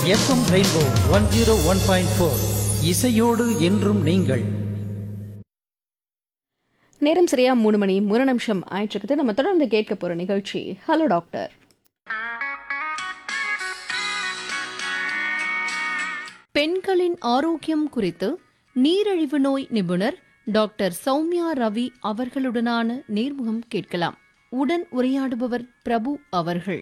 FM rainbow one zero one point four இசையோடு என்றும் நீங்கள் நேரம் சரியா மூணு மணி மூணு நிமிஷம் ஆயிட்டு நம்ம தொடர்ந்து கேட்க போற நிகழ்ச்சி ஹலோ டாக்டர் பெண்களின் ஆரோக்கியம் குறித்து நீரிழிவு நோய் நிபுணர் டாக்டர் சௌமியா ரவி அவர்களுடனான நேர்முகம் கேட்கலாம் உடன் உரையாடுபவர் பிரபு அவர்கள்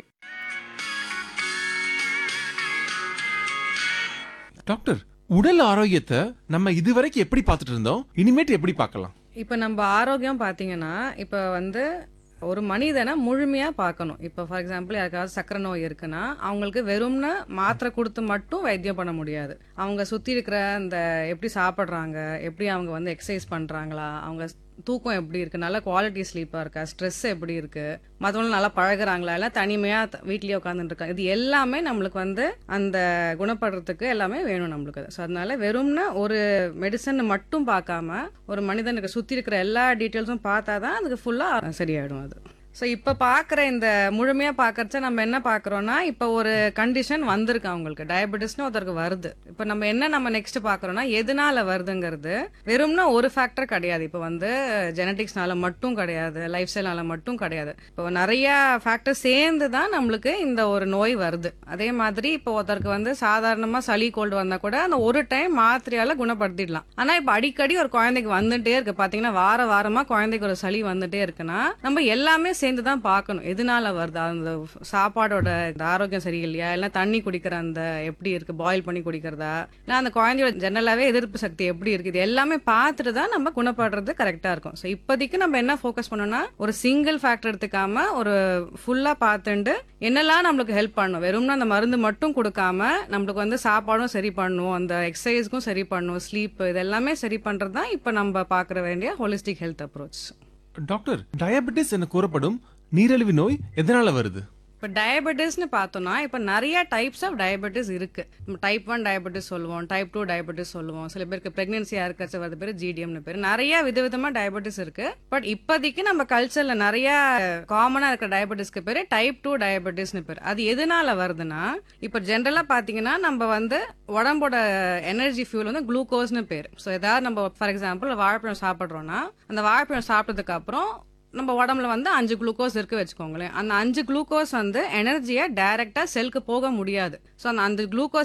டாக்டர் உடல் ஆரோக்கியத்தை நம்ம இதுவரைக்கும் எப்படி பார்த்துட்டு இருந்தோம் இனிமேட்டு எப்படி பார்க்கலாம் இப்போ நம்ம ஆரோக்கியம் பார்த்தீங்கன்னா இப்போ வந்து ஒரு மனிதனை முழுமையா பார்க்கணும் இப்போ ஃபார் எக்ஸாம்பிள் யாருக்காவது சக்கரை நோய் இருக்குன்னா அவங்களுக்கு வெறும்னு மாத்திரை கொடுத்து மட்டும் வைத்தியம் பண்ண முடியாது அவங்க சுத்தி இருக்கிற அந்த எப்படி சாப்பிட்றாங்க எப்படி அவங்க வந்து எக்ஸசைஸ் பண்றாங்களா அவங்க தூக்கம் எப்படி இருக்கு நல்ல குவாலிட்டி ஸ்லீப்பா இருக்கா ஸ்ட்ரெஸ் எப்படி இருக்கு மற்றவங்களும் நல்லா பழகுறாங்களா எல்லாம் தனிமையா த- வீட்லயே உட்காந்துட்டு இருக்காங்க இது எல்லாமே நம்மளுக்கு வந்து அந்த குணப்படுறதுக்கு எல்லாமே வேணும் நம்மளுக்கு ஸோ அதனால வெறும்னா ஒரு மெடிசன் மட்டும் பார்க்காம ஒரு மனிதனுக்கு சுத்தி இருக்கிற எல்லா டீட்டெயில்ஸும் பார்த்தா தான் அதுக்கு ஃபுல்லா சரியாயிடும் அது ஸோ இப்போ பார்க்குற இந்த முழுமையாக பார்க்கறச்ச நம்ம என்ன பார்க்குறோன்னா இப்போ ஒரு கண்டிஷன் வந்திருக்கு அவங்களுக்கு டயபெட்டிஸ்னு ஒருத்தருக்கு வருது இப்போ நம்ம என்ன நம்ம நெக்ஸ்ட் பார்க்குறோன்னா எதனால வருதுங்கிறது வெறும்னா ஒரு ஃபேக்டர் கிடையாது இப்போ வந்து ஜெனட்டிக்ஸ்னால மட்டும் கிடையாது லைஃப் ஸ்டைல்னால மட்டும் கிடையாது இப்போ நிறைய ஃபேக்டர் சேர்ந்து தான் நம்மளுக்கு இந்த ஒரு நோய் வருது அதே மாதிரி இப்போ ஒருத்தருக்கு வந்து சாதாரணமாக சளி கோல்டு வந்தால் கூட அந்த ஒரு டைம் மாத்திரையால குணப்படுத்திடலாம் ஆனால் இப்போ அடிக்கடி ஒரு குழந்தைக்கு வந்துட்டே இருக்கு பார்த்தீங்கன்னா வார வாரமாக குழந்தைக்கு ஒரு சளி வந்துட்டே இருக்குன்னா நம்ம எல்லாமே சேர்ந்து தான் பார்க்கணும் எதனால வருது அந்த சாப்பாடோட இந்த ஆரோக்கியம் சரியில்லையா இல்லை தண்ணி குடிக்கிற அந்த எப்படி இருக்கு பாயில் பண்ணி குடிக்கிறதா இல்லை அந்த குழந்தையோட ஜெனரலாகவே எதிர்ப்பு சக்தி எப்படி இருக்கு இது எல்லாமே பார்த்துட்டு தான் நம்ம குணப்படுறது கரெக்டாக இருக்கும் ஸோ இப்போதைக்கு நம்ம என்ன ஃபோக்கஸ் பண்ணோம்னா ஒரு சிங்கிள் ஃபேக்டர் எடுத்துக்காம ஒரு ஃபுல்லாக பார்த்துட்டு என்னெல்லாம் நம்மளுக்கு ஹெல்ப் பண்ணும் வெறும்னா அந்த மருந்து மட்டும் கொடுக்காம நம்மளுக்கு வந்து சாப்பாடும் சரி பண்ணும் அந்த எக்ஸசைஸ்க்கும் சரி பண்ணும் ஸ்லீப் இது எல்லாமே சரி பண்ணுறது தான் இப்போ நம்ம பார்க்குற வேண்டிய holistic health approach doctor diabetes என கூறப்படும் நீரிழிவு நோய் எதனால வருது இப்போ டயபெட்டிஸ்னு பார்த்தோம்னா இப்போ நிறைய டைப்ஸ் ஆஃப் டயபெட்டிஸ் இருக்கு நம்ம டைப் ஒன் டயபெட்டிஸ் சொல்லுவோம் டைப் டூ டயபெட்டிஸ் சொல்லுவோம் சில பேருக்கு பிரெக்னன்சியாக இருக்கிறது வருது பேர் ஜிடிஎம்னு பேர் நிறைய விதவிதமா டயபெட்டிஸ் இருக்கு பட் இப்போதைக்கு நம்ம கல்ச்சர்ல நிறைய காமனா இருக்கிற டயபெட்டிஸ்க்கு பேர் டைப் டூ டயபெட்டிஸ்னு பேர் அது எதனால வருதுன்னா இப்போ ஜென்ரலா பாத்தீங்கன்னா நம்ம வந்து உடம்போட எனர்ஜி ஃபியூல் வந்து குளுக்கோஸ்னு பேர் ஸோ ஏதாவது நம்ம ஃபார் எக்ஸாம்பிள் வாழைப்பழம் சாப்பிட்றோம்னா அந்த வாழைப்பழம் சாப்பிட்டதுக்கு அப்புறம் நம்ம உடம்புல வந்து அஞ்சு குளுக்கோஸ் இருக்கு வச்சுக்கோங்களேன் அந்த அஞ்சு குளுக்கோஸ் வந்து எனர்ஜியை டைரக்டா செல்க்கு போக முடியாது ஸோ அந்த அந்த குளுக்கோஸ்